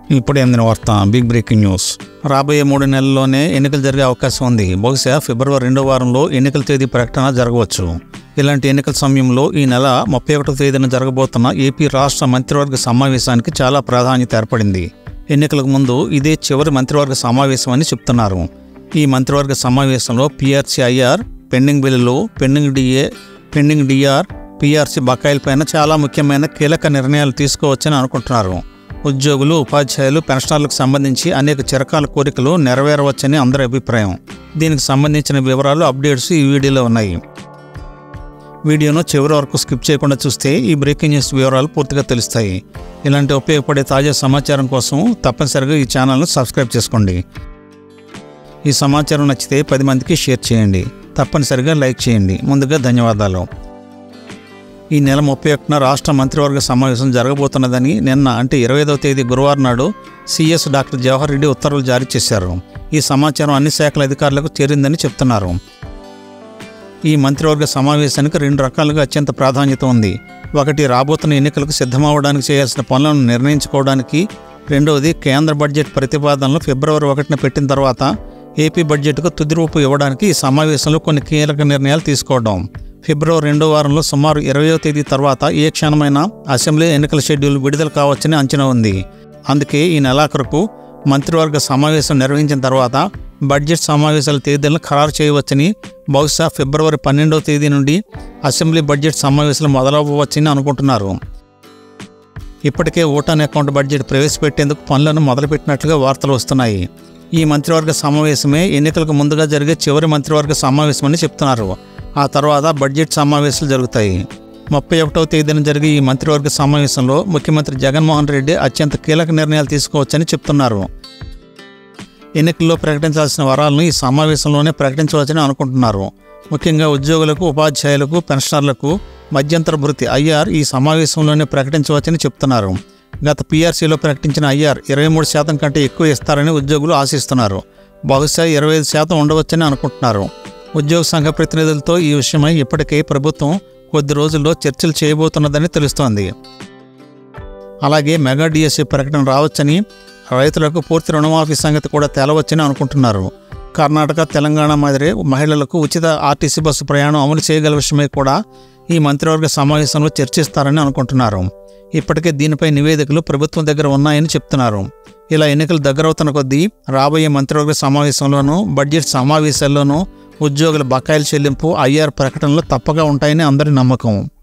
ఇప్పుడు అందిన వార్త బిగ్ బ్రేకింగ్ న్యూస్ రాబోయే మూడు నెలల్లోనే ఎన్నికలు జరిగే అవకాశం ఉంది బహుశా ఫిబ్రవరి రెండో వారంలో ఎన్నికల తేదీ ప్రకటన జరగవచ్చు ఇలాంటి ఎన్నికల సమయంలో ఈ నెల ముప్పై ఒకటో తేదీన జరగబోతున్న ఏపీ రాష్ట్ర మంత్రివర్గ సమావేశానికి చాలా ప్రాధాన్యత ఏర్పడింది ఎన్నికలకు ముందు ఇదే చివరి మంత్రివర్గ సమావేశం అని చెప్తున్నారు ఈ మంత్రివర్గ సమావేశంలో పీఆర్సీ ఐఆర్ పెండింగ్ బిల్లులు pending DA pending DR PRC బకాయిలపైన చాలా ముఖ్యమైన కీలక నిర్ణయాలు తీసుకోవచ్చని అనుకుంటున్నారు ఉద్యోగులు ఉపాధ్యాయులు పెన్షనర్లకు సంబంధించి అనేక చిరకాల కోరికలు నెరవేరవచ్చని అందరి అభిప్రాయం దీనికి సంబంధించిన వివరాలు అప్డేట్స్ ఈ వీడియోలో ఉన్నాయి వీడియోను చివరి వరకు స్కిప్ చేయకుండా చూస్తే ఈ బ్రేకింగ్ న్యూస్ వివరాలు పూర్తిగా తెలుస్తాయి ఇలాంటి ఉపయోగపడే తాజా సమాచారం కోసం తప్పనిసరిగా ఈ ఛానల్ను సబ్స్క్రైబ్ చేసుకోండి ఈ సమాచారం నచ్చితే పది మందికి షేర్ చేయండి తప్పనిసరిగా లైక్ చేయండి ముందుగా ధన్యవాదాలు ఈ నెల ముప్పై ఒకటిన రాష్ట్ర మంత్రివర్గ సమావేశం జరగబోతున్నదని నిన్న అంటే ఇరవై ఐదవ తేదీ గురువారం నాడు సీఎస్ డాక్టర్ జవహర్ రెడ్డి ఉత్తర్వులు జారీ చేశారు ఈ సమాచారం అన్ని శాఖల అధికారులకు చేరిందని చెప్తున్నారు ఈ మంత్రివర్గ సమావేశానికి రెండు రకాలుగా అత్యంత ప్రాధాన్యత ఉంది ఒకటి రాబోతున్న ఎన్నికలకు సిద్ధమవడానికి చేయాల్సిన పనులను నిర్ణయించుకోవడానికి రెండవది కేంద్ర బడ్జెట్ ప్రతిపాదనలు ఫిబ్రవరి ఒకటిన పెట్టిన తర్వాత ఏపీ బడ్జెట్కు తుది రూపు ఇవ్వడానికి ఈ సమావేశంలో కొన్ని కీలక నిర్ణయాలు తీసుకోవడం ఫిబ్రవరి రెండో వారంలో సుమారు ఇరవయో తేదీ తర్వాత ఏ క్షణమైనా అసెంబ్లీ ఎన్నికల షెడ్యూల్ విడుదల కావచ్చని అంచనా ఉంది అందుకే ఈ నెలాఖరుకు మంత్రివర్గ సమావేశం నిర్వహించిన తర్వాత బడ్జెట్ సమావేశాల తేదీలను ఖరారు చేయవచ్చని బహుశా ఫిబ్రవరి పన్నెండవ తేదీ నుండి అసెంబ్లీ బడ్జెట్ సమావేశాలు మొదలవ్వవచ్చని అనుకుంటున్నారు ఇప్పటికే ఓటాన్ అకౌంట్ బడ్జెట్ ప్రవేశపెట్టేందుకు పనులను మొదలుపెట్టినట్లుగా వార్తలు వస్తున్నాయి ఈ మంత్రివర్గ సమావేశమే ఎన్నికలకు ముందుగా జరిగే చివరి మంత్రివర్గ సమావేశమని చెప్తున్నారు ఆ తర్వాత బడ్జెట్ సమావేశాలు జరుగుతాయి ముప్పై ఒకటవ తేదీన జరిగే ఈ మంత్రివర్గ సమావేశంలో ముఖ్యమంత్రి జగన్మోహన్ రెడ్డి అత్యంత కీలక నిర్ణయాలు తీసుకోవచ్చని చెప్తున్నారు ఎన్నికల్లో ప్రకటించాల్సిన వరాలను ఈ సమావేశంలోనే ప్రకటించవచ్చని అనుకుంటున్నారు ముఖ్యంగా ఉద్యోగులకు ఉపాధ్యాయులకు పెన్షనర్లకు మధ్యంతర భృతి ఐఆర్ ఈ సమావేశంలోనే ప్రకటించవచ్చని చెప్తున్నారు గత పీఆర్సీలో ప్రకటించిన ఐఆర్ ఇరవై మూడు శాతం కంటే ఎక్కువ ఇస్తారని ఉద్యోగులు ఆశిస్తున్నారు బహుశా ఇరవై ఐదు శాతం ఉండవచ్చని అనుకుంటున్నారు ఉద్యోగ సంఘ ప్రతినిధులతో ఈ విషయమై ఇప్పటికే ప్రభుత్వం కొద్ది రోజుల్లో చర్చలు చేయబోతున్నదని తెలుస్తోంది అలాగే మెగా డిఎస్సి ప్రకటన రావచ్చని రైతులకు పూర్తి రుణమాఫీ సంగతి కూడా తేలవచ్చని అనుకుంటున్నారు కర్ణాటక తెలంగాణ మాదిరి మహిళలకు ఉచిత ఆర్టీసీ బస్సు ప్రయాణం అమలు చేయగల విషయమై కూడా ఈ మంత్రివర్గ సమావేశంలో చర్చిస్తారని అనుకుంటున్నారు ఇప్పటికే దీనిపై నివేదికలు ప్రభుత్వం దగ్గర ఉన్నాయని చెప్తున్నారు ఇలా ఎన్నికలు దగ్గరవుతున్న కొద్దీ రాబోయే మంత్రివర్గ సమావేశంలోనూ బడ్జెట్ సమావేశాల్లోనూ ఉద్యోగుల బకాయిల చెల్లింపు ఐఆర్ ప్రకటనలు తప్పగా ఉంటాయని అందరి నమ్మకం